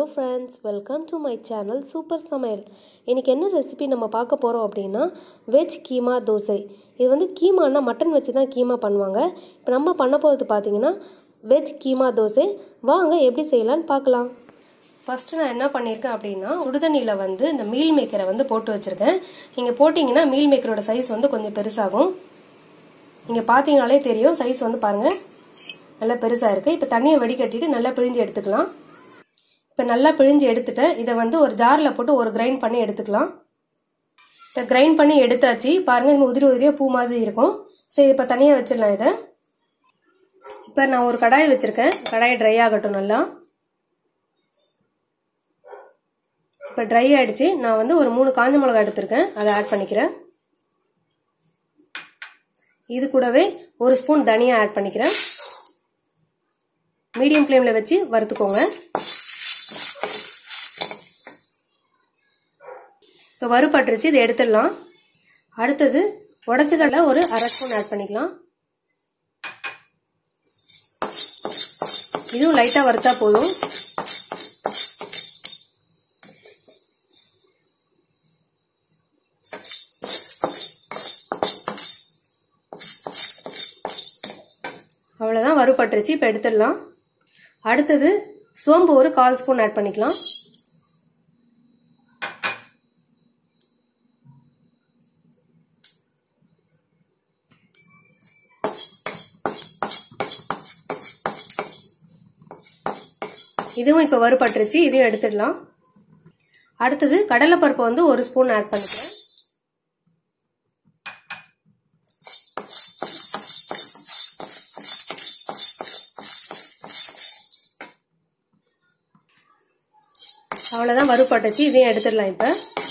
friends welcome to my channel super சமையல் இன்றைக்கி என்ன ரெசிபி நம்ம பார்க்க போகிறோம் அப்படின்னா வெஜ் கீமா தோசை இது வந்து கீமானா மட்டன் வச்சு தான் கீமா பண்ணுவாங்க இப்போ நம்ம பண்ண போகிறது பார்த்தீங்கன்னா வெஜ் கீமா தோசை வாங்க எப்படி செய்யலான்னு பார்க்கலாம் ஃபஸ்ட்டு நான் என்ன பண்ணியிருக்கேன் அப்படின்னா சுடுதண்ணியில் வந்து இந்த மீல் மேக்கரை வந்து போட்டு வச்சுருக்கேன் நீங்கள் போட்டிங்கன்னா மீல் மேக்கரோட சைஸ் வந்து கொஞ்சம் பெருசாகும் நீங்கள் பார்த்தீங்கனாலே தெரியும் சைஸ் வந்து பாருங்கள் நல்லா பெருசாக இருக்குது இப்போ தண்ணியை வடிகட்டிட்டு நல்லா பிழிஞ்சு எடுத்துக்கலாம் இப்போ நல்லா பிழிஞ்சு எடுத்துட்டேன் இதை வந்து ஒரு ஜாரில் போட்டு ஒரு கிரைண்ட் பண்ணி எடுத்துக்கலாம் இப்போ கிரைண்ட் பண்ணி எடுத்தாச்சு பாருங்கள் இந்த உதிரி உதிரியாக பூ மாதிரி இருக்கும் சரி இப்போ தனியாக வச்சிடலாம் இதை இப்போ நான் ஒரு கடாய் வச்சுருக்கேன் கடாய் ட்ரை ஆகட்டும் நல்லா இப்போ ட்ரை ஆகிடுச்சு நான் வந்து ஒரு மூணு காஞ்ச மிளகா எடுத்திருக்கேன் அதை ஆட் பண்ணிக்கிறேன் இது கூடவே ஒரு ஸ்பூன் தனியாக ஆட் பண்ணிக்கிறேன் மீடியம் ஃப்ளேமில் வச்சு வறுத்துக்கோங்க இப்போ வறுபட்டுருச்சு இதை எடுத்துடலாம் அடுத்தது உடச்சிக்கடலை ஒரு அரை ஸ்பூன் ஆட் பண்ணிக்கலாம் இதுவும் லைட்டாக வறுத்தா போதும் அவ்வளோதான் வறுபட்டுருச்சு இப்போ எடுத்துடலாம் அடுத்தது சோம்பு ஒரு கால் ஸ்பூன் ஆட் பண்ணிக்கலாம் இதுவும் இப்போ வறுபட்டுருச்சு இதையும் எடுத்துடலாம் அடுத்தது கடலைப்பருப்பு வந்து ஒரு ஸ்பூன் ஆட் பண்ணிக்கிறேன் அவ்வளோதான் வறுபட்டுச்சு இதையும் எடுத்துடலாம் இப்போ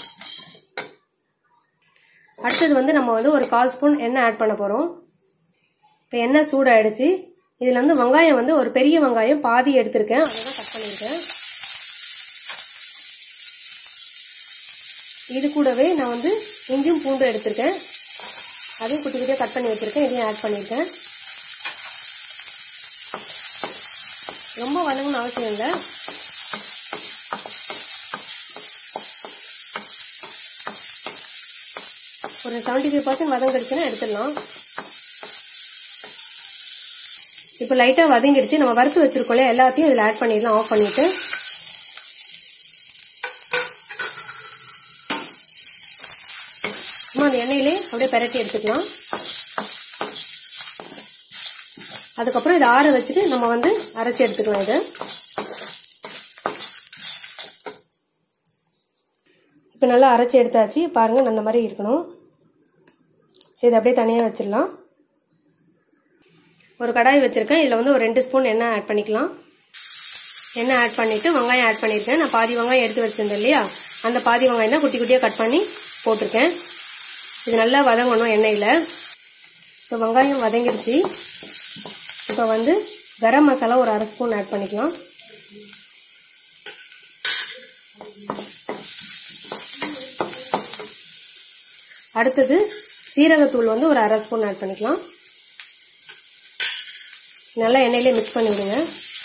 அடுத்தது வந்து நம்ம வந்து ஒரு கால் ஸ்பூன் எண்ணெய் ஆட் பண்ண போகிறோம் இப்போ எண்ணெய் சூடாயிடுச்சு இதில் வந்து வெங்காயம் வந்து ஒரு பெரிய வெங்காயம் பாதி எடுத்திருக்கேன் அதை தான் கட் பண்ணியிருக்கேன் இது கூடவே நான் வந்து இஞ்சியும் பூண்டும் எடுத்திருக்கேன் அதையும் குட்டி குட்டியாக கட் பண்ணி வச்சுருக்கேன் இதையும் ஆட் பண்ணியிருக்கேன் ரொம்ப வதங்கணும்னு அவசியம் இல்லை ஒரு செவன்டி ஃபைவ் பர்சன்ட் வதங்கிடுச்சுன்னா எடுத்துடலாம் இப்போ லைட்டாக வதங்கிடுச்சு நம்ம வறுத்து வச்சிருக்கோம்ல எல்லாத்தையும் இதில் ஆட் பண்ணிடலாம் ஆஃப் பண்ணிட்டு சும்மா அந்த எண்ணெயிலே அப்படியே பெரட்டி எடுத்துக்கலாம் அதுக்கப்புறம் இதை ஆற வச்சுட்டு நம்ம வந்து அரைச்சி எடுத்துக்கலாம் இதை இப்போ நல்லா அரைச்சி எடுத்தாச்சு பாருங்கள் அந்த மாதிரி இருக்கணும் சரி இதை அப்படியே தனியாக வச்சிடலாம் ஒரு கடாய் வச்சுருக்கேன் இதில் வந்து ஒரு ரெண்டு ஸ்பூன் எண்ணெய் ஆட் பண்ணிக்கலாம் எண்ணெய் ஆட் பண்ணிவிட்டு வெங்காயம் ஆட் பண்ணியிருக்கேன் நான் பாதி வெங்காயம் எடுத்து வச்சுருந்தேன் இல்லையா அந்த பாதி வெங்காயம் தான் குட்டி குட்டியாக கட் பண்ணி போட்டிருக்கேன் இது நல்லா வதங்கணும் எண்ணெயில் இப்போ வெங்காயம் வதங்கிடுச்சு இப்போ வந்து கரம் மசாலா ஒரு அரை ஸ்பூன் ஆட் பண்ணிக்கலாம் அடுத்தது சீரகத்தூள் வந்து ஒரு அரை ஸ்பூன் ஆட் பண்ணிக்கலாம் நல்லா எண்ணெயிலே மிக்ஸ் பண்ணி விடுங்க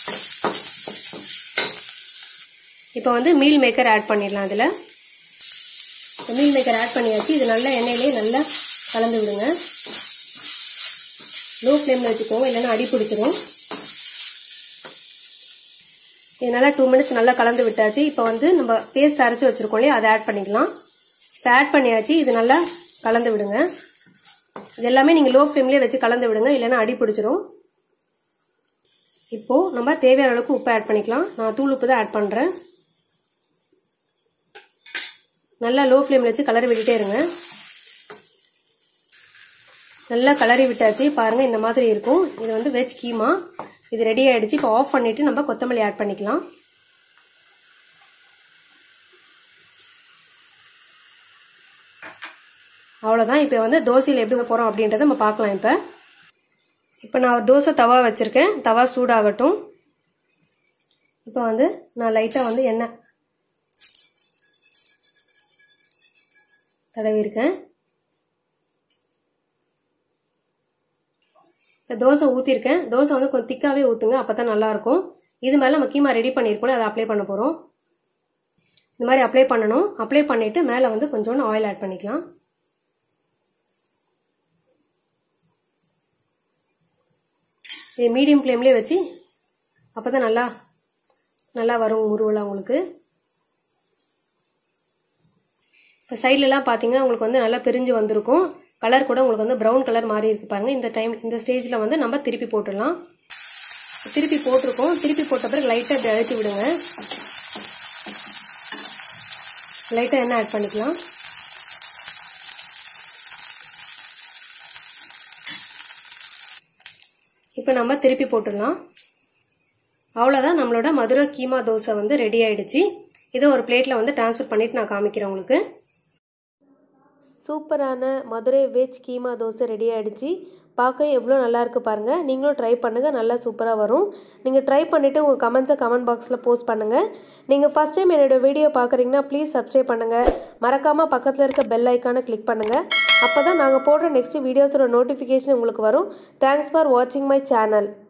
இப்போ வந்து மீல் மேக்கர் ஆட் பண்ணிடலாம் அதில் மீல் மேக்கர் ஆட் பண்ணியாச்சு இது நல்லா எண்ணெயிலே நல்லா கலந்து விடுங்க லோ ஃப்ளேமில் வச்சுக்கோங்க இல்லைன்னா அடி பிடிச்சிரும் இது நல்லா டூ மினிட்ஸ் நல்லா கலந்து விட்டாச்சு இப்போ வந்து நம்ம பேஸ்ட் அரைச்சி வச்சுருக்கோம் இல்லையா அதை ஆட் பண்ணிக்கலாம் இப்போ ஆட் பண்ணியாச்சு இது நல்லா கலந்து விடுங்க இது எல்லாமே நீங்கள் லோ ஃப்ளேம்லேயே வச்சு கலந்து விடுங்க இல்லைன்னா அடி பிடிச்சிரும் இப்போ நம்ம தேவையான அளவுக்கு உப்பு ஆட் பண்ணிக்கலாம் நான் தூள் உப்பு தான் ஆட் பண்ணுறேன் நல்லா லோ ஃப்ளேமில் வச்சு கலரி விட்டுட்டே இருங்க நல்லா கலரி விட்டாச்சு பாருங்கள் இந்த மாதிரி இருக்கும் இது வந்து வெஜ் கீமா இது ரெடி ஆகிடுச்சு இப்போ ஆஃப் பண்ணிவிட்டு நம்ம கொத்தமல்லி ஆட் பண்ணிக்கலாம் அவ்வளோதான் இப்போ வந்து தோசையில் எப்படி போகிறோம் அப்படின்றத நம்ம பார்க்கலாம் இப்போ இப்போ நான் ஒரு தோசை தவா வச்சுருக்கேன் தவா சூடாகட்டும் இப்போ வந்து நான் லைட்டாக வந்து எண்ணெய் தடவிருக்கேன் இப்போ தோசை ஊற்றிருக்கேன் தோசை வந்து கொஞ்சம் திக்காகவே ஊற்றுங்க அப்போ தான் நல்லாயிருக்கும் இது மேலே நம்ம கீமா ரெடி பண்ணியிருக்கோம் அதை அப்ளை பண்ண போகிறோம் இந்த மாதிரி அப்ளை பண்ணணும் அப்ளை பண்ணிவிட்டு மேலே வந்து கொஞ்சோண்டு ஆயில் ஆட் பண்ணிக்கலாம் இது மீடியம் ஃப்ளேம்லேயே வச்சு அப்போ தான் நல்லா நல்லா வரும் முருவலாம் உங்களுக்கு இப்போ சைட்லலாம் பார்த்தீங்கன்னா உங்களுக்கு வந்து நல்லா பிரிஞ்சு வந்திருக்கும் கலர் கூட உங்களுக்கு வந்து ப்ரௌன் கலர் மாறி இருக்கு பாருங்க இந்த டைம் இந்த ஸ்டேஜில் வந்து நம்ம திருப்பி போட்டுடலாம் திருப்பி போட்டிருக்கோம் திருப்பி போட்ட பிறகு லைட்டாக இப்படி அழுத்தி விடுங்க லைட்டாக எண்ணெய் ஆட் பண்ணிக்கலாம் இப்போ நம்ம திருப்பி போட்டுடலாம் அவ்வளோதான் நம்மளோட மதுரை கீமா தோசை வந்து ரெடி ஆயிடுச்சு இதை ஒரு பிளேட்டில் வந்து ட்ரான்ஸ்ஃபர் பண்ணிட்டு நான் காமிக்கிறேன் உங்களுக்கு சூப்பரான மதுரை வெஜ் கீமா தோசை ரெடி ஆகிடுச்சு பார்க்க எவ்வளோ நல்லா இருக்குது பாருங்கள் நீங்களும் ட்ரை பண்ணுங்கள் நல்லா சூப்பராக வரும் நீங்கள் ட்ரை பண்ணிவிட்டு உங்கள் கமெண்ட்ஸை கமெண்ட் பாக்ஸில் போஸ்ட் பண்ணுங்கள் நீங்கள் ஃபஸ்ட் டைம் என்னோடய வீடியோ பார்க்குறீங்கன்னா ப்ளீஸ் சப்ஸ்கிரைப் பண்ணுங்கள் மறக்காமல் பக்கத்தில் இருக்க பெல் ஐக்கானை கிளிக் பண்ணுங்கள் அப்போ தான் நாங்கள் போடுற நெக்ஸ்ட் வீடியோஸோட நோட்டிஃபிகேஷன் உங்களுக்கு வரும் தேங்க்ஸ் ஃபார் வாட்சிங் மை சேனல்